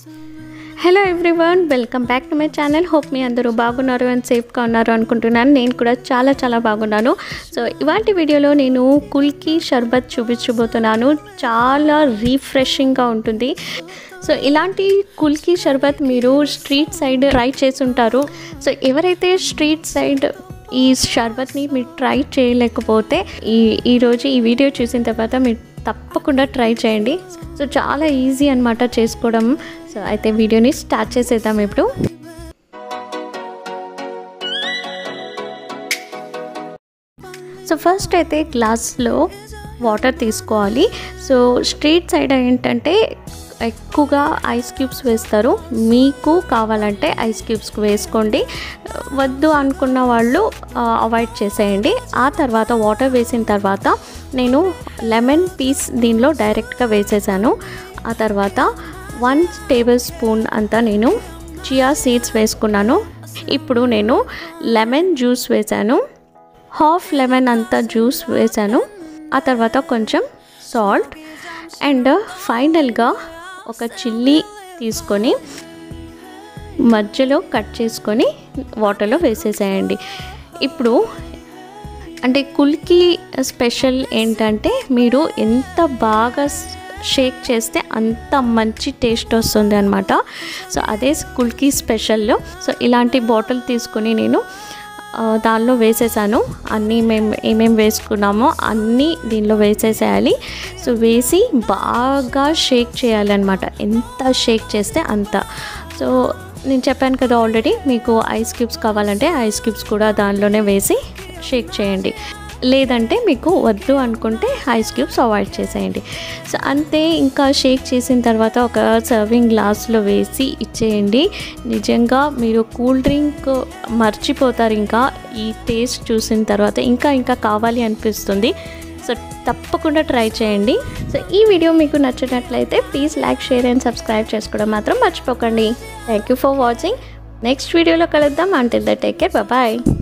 hello everyone welcome back to my channel hope మీ అందరూ బాగున్నారు అండ్ సేఫ్గా ఉన్నారు అనుకుంటున్నాను నేను కూడా చాలా చాలా బాగున్నాను సో ఇవాటి వీడియోలో నేను కుల్కి షర్బత్ చూపించబోతున్నాను చాలా రీఫ్రెషింగ్గా ఉంటుంది సో ఇలాంటి కుల్కి షర్బత్ మీరు స్ట్రీట్ సైడ్ ట్రై చేసి ఉంటారు సో ఎవరైతే స్ట్రీట్ సైడ్ ఈ షర్బత్ని మీరు ట్రై చేయలేకపోతే ఈ ఈరోజు ఈ వీడియో చూసిన తర్వాత మీరు తప్పకుండా ట్రై చేయండి సో చాలా ఈజీ అనమాట చేసుకోవడం సో అయితే వీడియోని స్టార్ట్ చేసేద్దాం ఇప్పుడు సో ఫస్ట్ అయితే గ్లాస్లో వాటర్ తీసుకోవాలి సో స్ట్రీట్ సైడ్ ఏంటంటే ఎక్కువగా ఐస్ క్యూబ్స్ వేస్తారు మీకు కావాలంటే ఐస్ క్యూబ్స్ వేసుకోండి వద్దు అనుకున్న వాళ్ళు అవాయిడ్ చేసేయండి ఆ తర్వాత వాటర్ వేసిన తర్వాత నేను లెమన్ పీస్ దీనిలో డైరెక్ట్గా వేసేసాను ఆ తర్వాత వన్ టేబుల్ స్పూన్ అంతా నేను చియా సీడ్స్ వేసుకున్నాను ఇప్పుడు నేను లెమన్ జ్యూస్ వేసాను హాఫ్ లెమన్ అంతా జ్యూస్ వేసాను ఆ తర్వాత కొంచెం సాల్ట్ అండ్ ఫైనల్గా ఒక చిల్లీ తీసుకొని మధ్యలో కట్ చేసుకొని వాటర్లో వేసేసేయండి ఇప్పుడు అంటే కుల్కి స్పెషల్ ఏంటంటే మీరు ఎంత బాగా షేక్ చేస్తే అంత మంచి టేస్ట్ వస్తుంది అనమాట సో అదే కుల్కి స్పెషల్లో సో ఇలాంటి బాటిల్ తీసుకొని నేను దానిలో వేసేసాను అన్నీ మేము ఏమేమి వేసుకున్నామో అన్నీ దీనిలో వేసేసేయాలి సో వేసి బాగా షేక్ చేయాలన్నమాట ఎంత షేక్ చేస్తే అంత సో నేను చెప్పాను కదా ఆల్రెడీ మీకు ఐస్ క్యూబ్స్ కావాలంటే ఐస్ క్యూబ్స్ కూడా దానిలోనే వేసి షేక్ చేయండి లేదంటే మీకు వద్దు అనుకుంటే ఐస్ క్యూబ్స్ అవాయిడ్ చేసేయండి సో అంతే ఇంకా షేక్ చేసిన తర్వాత ఒక సర్వింగ్ గ్లాస్లో వేసి ఇచ్చేయండి నిజంగా మీరు కూల్ డ్రింక్ మర్చిపోతారు ఇంకా ఈ టేస్ట్ చూసిన తర్వాత ఇంకా ఇంకా కావాలి అనిపిస్తుంది సో తప్పకుండా ట్రై చేయండి సో ఈ వీడియో మీకు నచ్చినట్లయితే please like share and subscribe చేసుకోవడం మాత్రం మర్చిపోకండి thank you for watching next వీడియోలో కలుద్దాం until the take care bye